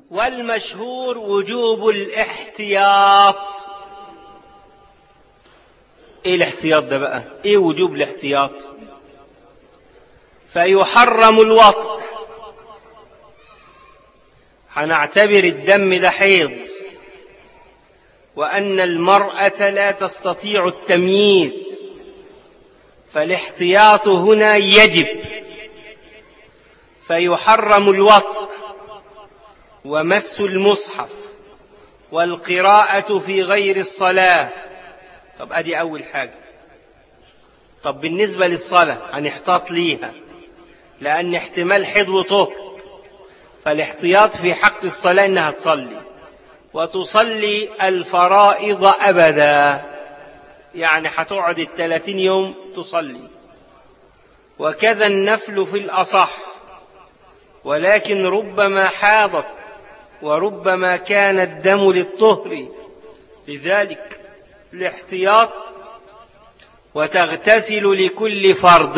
والمشهور وجوب الاحتياط ايه الاحتياط ده بقى ايه وجوب الاحتياط فيحرم الوطء هنعتبر الدم ده حيض وأن المرأة لا تستطيع التمييز فالاحتياط هنا يجب فيحرم الوطء ومس المصحف والقراءة في غير الصلاة طب أدي أول حاجة طب بالنسبة للصلاة هنحتاط ليها لأن احتمال حيض وطهر فالاحتياط في حق الصلاة إنها تصلي وتصلي الفرائض أبدا يعني هتقعد الثلاثين يوم تصلي وكذا النفل في الأصح ولكن ربما حاضت وربما كان الدم للطهر لذلك الاحتياط وتغتسل لكل فرض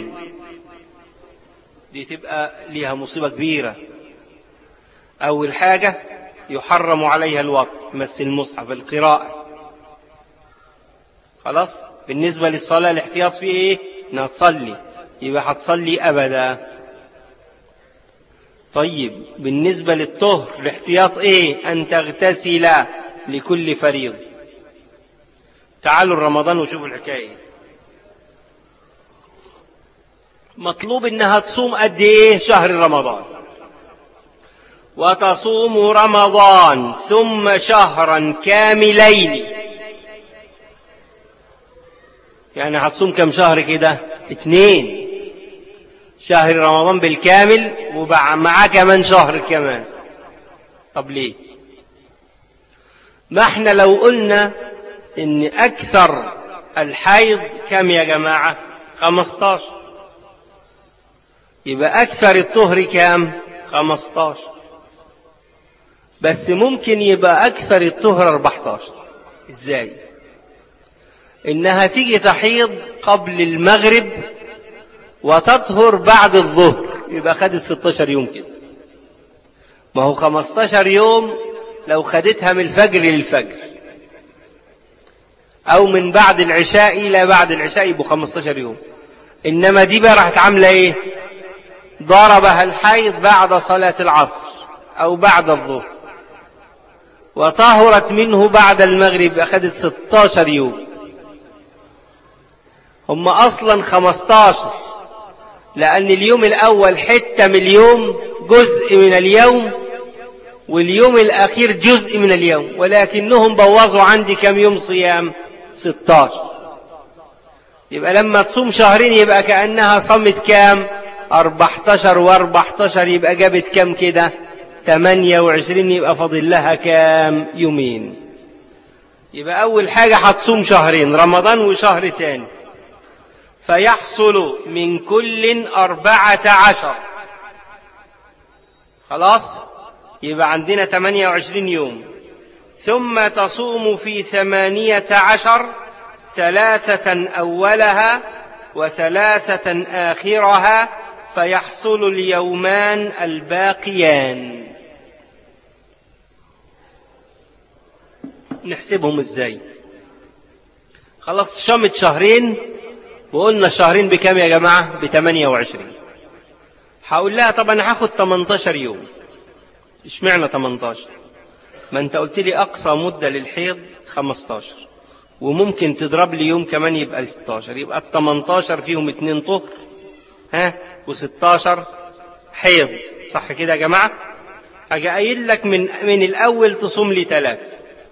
دي تبقى ليها مصيبة كبيرة أول حاجة يحرم عليها الوقت مس المصحف القراءة خلاص بالنسبة للصلاة الاحتياط فيه ايه انها تصلي يبقى هتصلي أبدا طيب بالنسبة للطهر الاحتياط ايه ان تغتسل لكل فريض تعالوا رمضان وشوفوا الحكاية مطلوب انها تصوم قد ايه شهر رمضان وتصوم رمضان ثم شهرا كاملين يعني هتصوم كم شهر كده اتنين شهر رمضان بالكامل ومعاه كمان شهر كمان طب ليه ما احنا لو قلنا ان اكثر الحيض كم يا جماعة خمستاشر يبقى اكثر الطهر كام خمستاشر بس ممكن يبقى أكثر الطهر 14 إزاي إنها تيجي تحيض قبل المغرب وتطهر بعد الظهر يبقى خدت 16 يوم كده ما هو 15 يوم لو خدتها من الفجر للفجر أو من بعد العشاء إلى بعد العشاء يبقوا 15 يوم إنما دي بقى راحت عاملة إيه ضربها الحيض بعد صلاة العصر أو بعد الظهر وطهرت منه بعد المغرب أخذت 16 يوم هم أصلا 15 لأن اليوم الأول حتة من اليوم جزء من اليوم واليوم الأخير جزء من اليوم ولكنهم بوظوا عندي كم يوم صيام 16 يبقى لما تصوم شهرين يبقى كأنها صمت كام 14 و14 يبقى جابت كم كده 28 يبقى فاضل لها كام يومين يبقى أول حاجة هتصوم شهرين رمضان وشهر تاني فيحصل من كل أربعة عشر خلاص يبقى عندنا 28 يوم ثم تصوم في ثمانية عشر ثلاثة أولها وثلاثة آخرها فيحصل اليومان الباقيان نحسبهم ازاي خلاص شمت شهرين وقلنا الشهرين بكام يا جماعة ب 28 هقول لها طب انا هاخد 18 يوم اشمعنى 18 ما انت قلت لي اقصى مدة للحيض 15 وممكن تضرب لي يوم كمان يبقى 16 يبقى ال 18 فيهم اتنين طهر ها و16 حيض صح كده يا جماعة اجي قايل لك من من الاول تصوم لي ثلاثة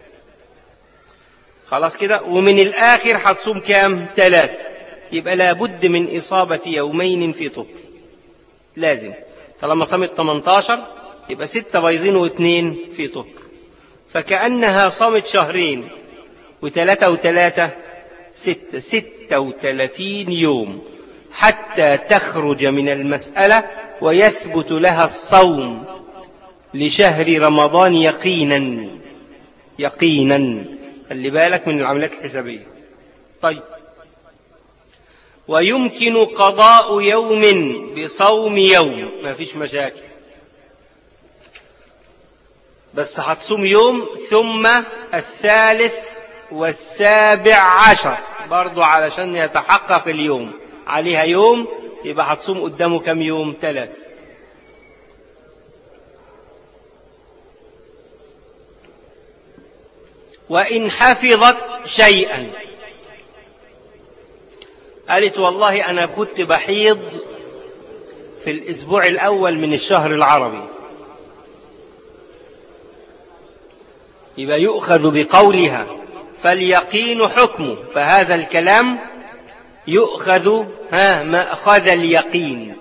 خلاص كده ومن الآخر هتصوم كام ثلاثة يبقى لابد من إصابة يومين في طهر لازم طالما صامت 18 يبقى ستة بايظين واثنين في طهر فكأنها صامت شهرين وثلاثة وثلاثة ستة ستة وثلاثين يوم حتى تخرج من المسألة ويثبت لها الصوم لشهر رمضان يقينا يقينا خلي بالك من العمليات الحسابية طيب ويمكن قضاء يوم بصوم يوم ما فيش مشاكل بس هتصوم يوم ثم الثالث والسابع عشر برضو علشان يتحقق اليوم عليها يوم يبقى هتصوم قدامه كم يوم ثلاث وإن حفظت شيئا قالت والله أنا كنت بحيض في الأسبوع الأول من الشهر العربي يبقى يؤخذ بقولها فاليقين حكمه فهذا الكلام يؤخذ ها مأخذ اليقين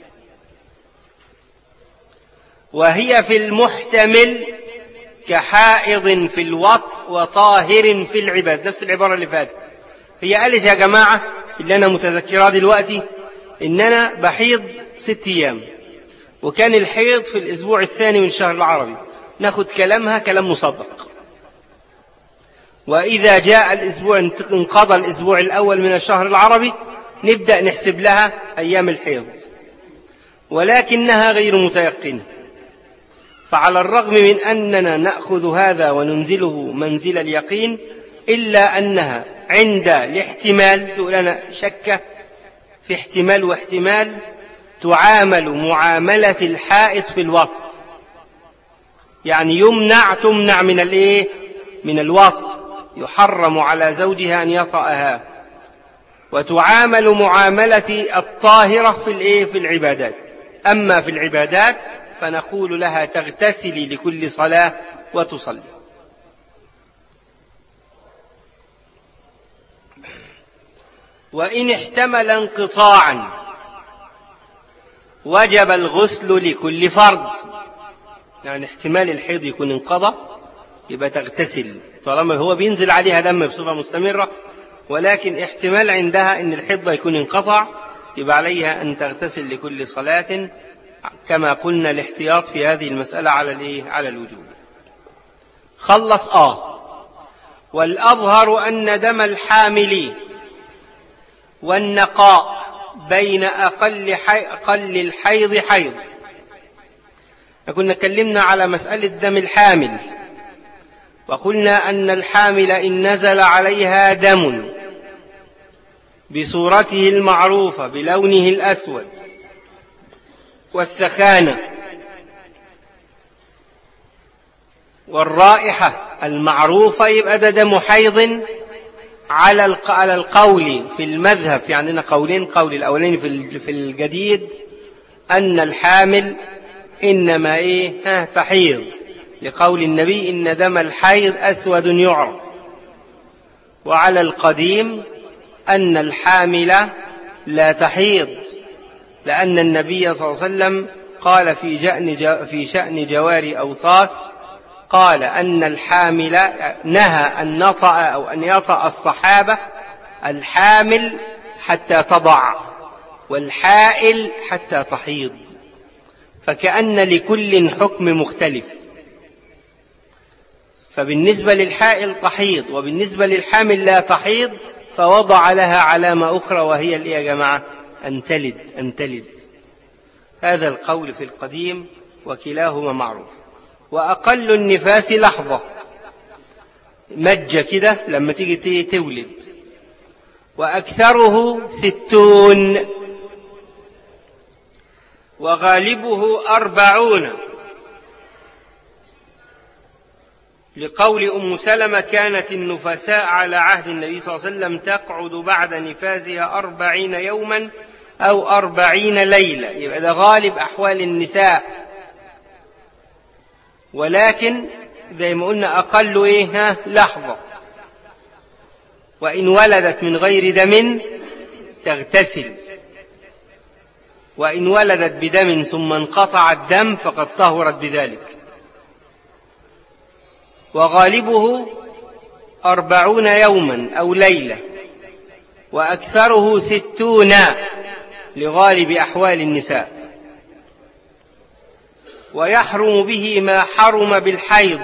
وهي في المحتمل كحائض في الوط وطاهر في العباد نفس العبارة اللي فاتت هي قالت يا جماعة اللي أنا متذكرها دلوقتي إن أنا بحيض ست أيام وكان الحيض في الأسبوع الثاني من الشهر العربي ناخد كلامها كلام مصدق وإذا جاء الأسبوع انقضى الأسبوع الأول من الشهر العربي نبدأ نحسب لها أيام الحيض ولكنها غير متيقنة فعلى الرغم من أننا نأخذ هذا وننزله منزل اليقين إلا أنها عند الاحتمال تقول أنا شكة في احتمال واحتمال تعامل معاملة الحائط في الوطن يعني يمنع تمنع من الايه من الوطن يحرم على زوجها ان يطأها وتعامل معاملة الطاهرة في الايه في العبادات اما في العبادات فنقول لها تغتسلي لكل صلاة وتصلي وإن احتمل انقطاعا وجب الغسل لكل فرض يعني احتمال الحيض يكون انقضى يبقى تغتسل طالما هو بينزل عليها دم بصفة مستمرة ولكن احتمال عندها ان الحيض يكون انقطع يبقى عليها ان تغتسل لكل صلاة كما قلنا الاحتياط في هذه المسألة على الايه على الوجوب خلص اه والأظهر أن دم الحامل والنقاء بين أقل, حي... أقل الحيض حيض كنا اتكلمنا على مسألة دم الحامل وقلنا أن الحامل إن نزل عليها دم بصورته المعروفة بلونه الأسود والثخانة والرائحة المعروفة يبقى ده دم حيض على على القول في المذهب في عندنا قولين قول الأولين في في الجديد أن الحامل إنما إيه ها تحيض لقول النبي إن دم الحيض أسود يعرف وعلى القديم أن الحامل لا تحيض لأن النبي صلى الله عليه وسلم قال في شأن في شأن جوار أوطاس قال أن الحامل نهى أن نطأ أو أن يطأ الصحابة الحامل حتى تضع والحائل حتى تحيض فكأن لكل حكم مختلف فبالنسبة للحائل تحيض وبالنسبة للحامل لا تحيض فوضع لها علامة أخرى وهي الإيه يا جماعة أن تلد أن تلد هذا القول في القديم وكلاهما معروف وأقل النفاس لحظة مجة كده لما تيجي تولد وأكثره ستون وغالبه أربعون لقول أم سلمة كانت النفساء على عهد النبي صلى الله عليه وسلم تقعد بعد نفاسها أربعين يوما أو أربعين ليلة يبقى ده غالب أحوال النساء ولكن زي ما قلنا أقل إيه ها لحظة وإن ولدت من غير دم تغتسل وإن ولدت بدم ثم انقطع الدم فقد طهرت بذلك وغالبه أربعون يوما أو ليلة وأكثره ستون لغالب أحوال النساء ويحرم به ما حرم بالحيض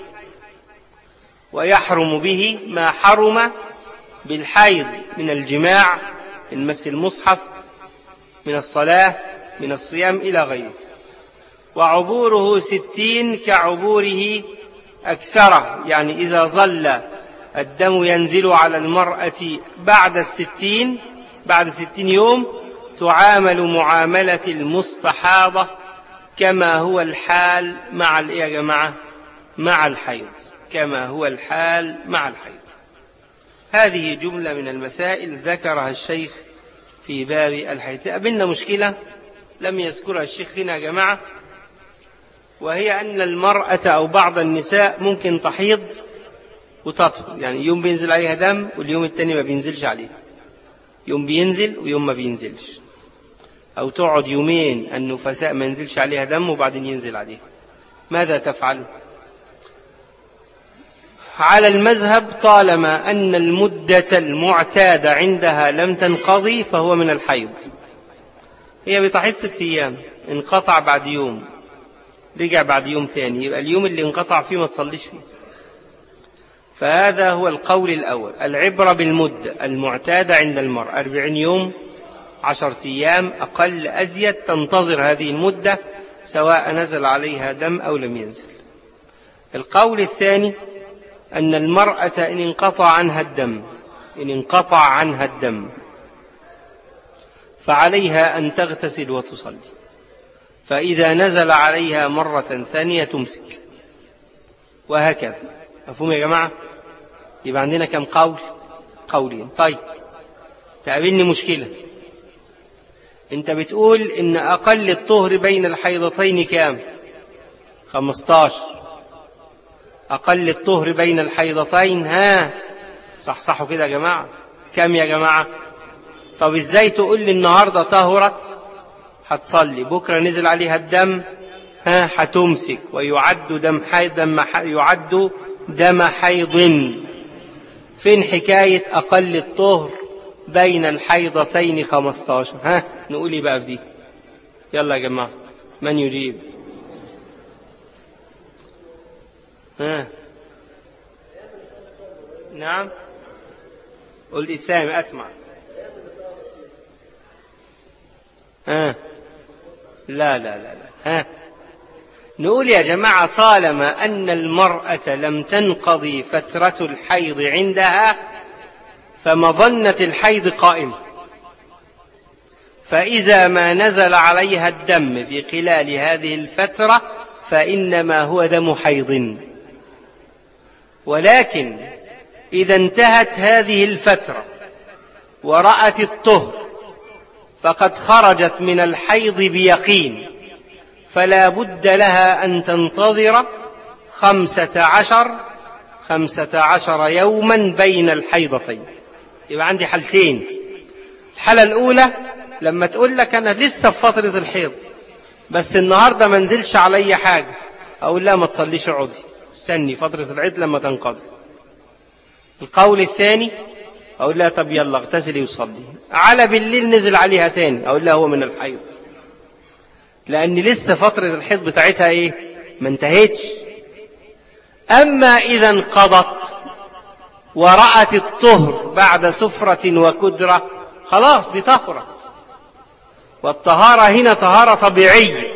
ويحرم به ما حرم بالحيض من الجماع من مس المصحف من الصلاة من الصيام إلى غيره وعبوره ستين كعبوره أكثره يعني إذا ظل الدم ينزل على المرأة بعد الستين بعد ستين يوم تعامل معاملة المستحاضة كما هو الحال مع الإيه يا جماعة مع الحيض كما هو الحال مع الحيض هذه جملة من المسائل ذكرها الشيخ في باب الحيض تقابلنا مشكلة لم يذكرها الشيخ هنا يا جماعة وهي أن المرأة أو بعض النساء ممكن تحيض وتطهر يعني يوم بينزل عليها دم واليوم التاني ما بينزلش عليها يوم بينزل ويوم ما بينزلش أو تقعد يومين النفساء ما ينزلش عليها دم وبعدين ينزل عليها ماذا تفعل على المذهب طالما أن المدة المعتادة عندها لم تنقضي فهو من الحيض هي بتحيض ست أيام انقطع بعد يوم رجع بعد يوم تاني يبقى اليوم اللي انقطع فيه ما تصليش فيه فهذا هو القول الأول العبرة بالمدة المعتادة عند المرء أربعين يوم عشرة أيام أقل أزيد تنتظر هذه المدة سواء نزل عليها دم أو لم ينزل القول الثاني أن المرأة إن انقطع عنها الدم إن انقطع عنها الدم فعليها أن تغتسل وتصلي فإذا نزل عليها مرة ثانية تمسك وهكذا مفهوم يا جماعة يبقى عندنا كم قول قولين طيب تقابلني مشكلة انت بتقول ان اقل الطهر بين الحيضتين كام خمستاشر اقل الطهر بين الحيضتين ها صح صحوا كده يا جماعة كم يا جماعة طب ازاي تقول لي النهاردة طهرت هتصلي بكرة نزل عليها الدم ها هتمسك ويعد دم حيض دم يعد دم حيض فين حكاية أقل الطهر بين الحيضتين خمستاشر ها نقولي بقى في دي يلا يا جماعة من يجيب ها نعم قل سامي أسمع ها لا لا لا لا ها نقول يا جماعة طالما أن المرأة لم تنقضي فترة الحيض عندها فمظنة الحيض قائمة فإذا ما نزل عليها الدم في خلال هذه الفترة فإنما هو دم حيض ولكن إذا انتهت هذه الفترة ورأت الطهر فقد خرجت من الحيض بيقين فلا بد لها أن تنتظر خمسة عشر خمسة عشر يوما بين الحيضتين يبقى عندي حالتين الحالة الأولى لما تقول لك أنا لسه في فترة الحيض بس النهاردة ما نزلش علي حاجة أقول لا ما تصليش عضي استني فترة العيد لما تنقضي القول الثاني أقول لها طب يلا اغتسلي وصلي على بالليل نزل عليها تاني أقول لها هو من الحيض لأن لسه فترة الحيض بتاعتها إيه ما انتهتش أما إذا انقضت ورأت الطهر بعد سفرة وكدرة خلاص دي طهرت والطهارة هنا طهارة طبيعية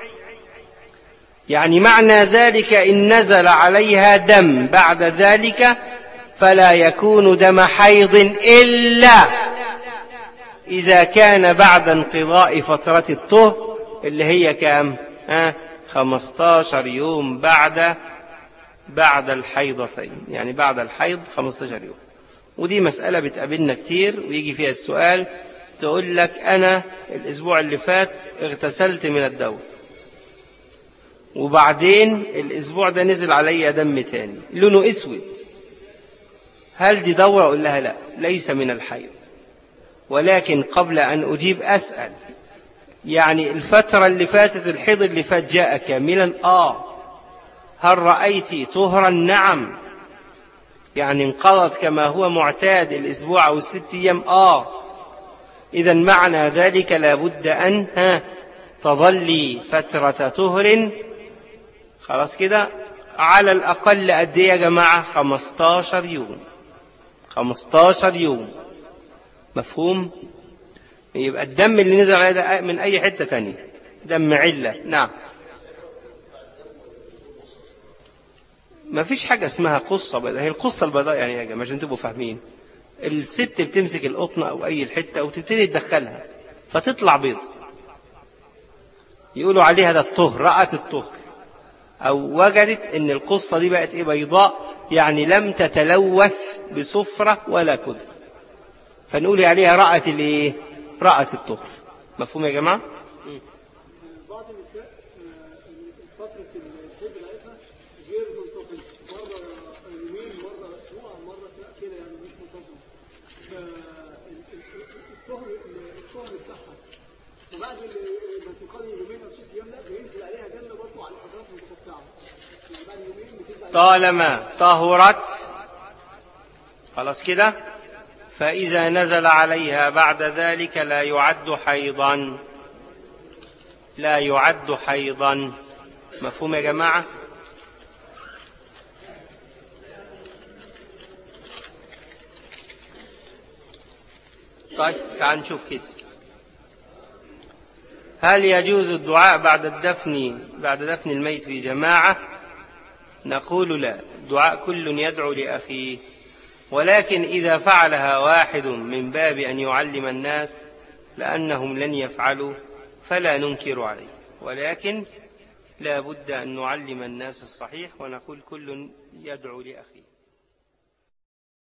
يعني معنى ذلك إن نزل عليها دم بعد ذلك فلا يكون دم حيض إلا إذا كان بعد انقضاء فترة الطهر اللي هي كام ها 15 يوم بعد بعد الحيضتين يعني بعد الحيض 15 يوم ودي مسألة بتقابلنا كتير ويجي فيها السؤال تقول لك أنا الأسبوع اللي فات اغتسلت من الدور وبعدين الأسبوع ده نزل عليا دم تاني لونه أسود هل دي دورة أقول لها لا ليس من الحيض ولكن قبل أن أجيب أسأل يعني الفترة اللي فاتت الحيض اللي فات جاء كاملا آه هل رأيت طهرا نعم يعني انقضت كما هو معتاد الأسبوع أو الست أيام آه إذا معنى ذلك لابد أن ها تظلي فترة طهر خلاص كده على الأقل قد إيه يا جماعة 15 يوم 15 يوم مفهوم يبقى الدم اللي نزل عليه ده من أي حتة تانية دم علة نعم ما فيش حاجة اسمها قصة بيضاء هي القصة البيضاء يعني يا جماعة عشان تبقوا فاهمين الست بتمسك القطنة أو أي الحتة وتبتدي تدخلها فتطلع بيض يقولوا عليها ده الطهر رأت الطهر أو وجدت إن القصة دي بقت إيه بيضاء يعني لم تتلوث بصفرة ولا كدر فنقول عليها رأت الإيه رأت الطهر مفهوم يا جماعة بعض النساء آه، فترة الحيض بتاعتها غير منتظمة مرة يومين مرة أسبوع مرة لا كده يعني مش منتظمة فالطهر الطهر بتاعها وبعد ما تقضي يومين أو ست أيام لا بينزل عليها دم برضه على الحضرات المخ بتاعها يعني بعد يومين بتنزل عليها طالما طهرت خلاص كده فإذا نزل عليها بعد ذلك لا يعد حيضا لا يعد حيضا مفهوم يا جماعة طيب تعال نشوف كده هل يجوز الدعاء بعد الدفن بعد دفن الميت في جماعة نقول لا الدعاء كل يدعو لأخيه ولكن إذا فعلها واحد من باب أن يعلم الناس لأنهم لن يفعلوا فلا ننكر عليه ولكن لا بد أن نعلم الناس الصحيح ونقول كل يدعو لأخيه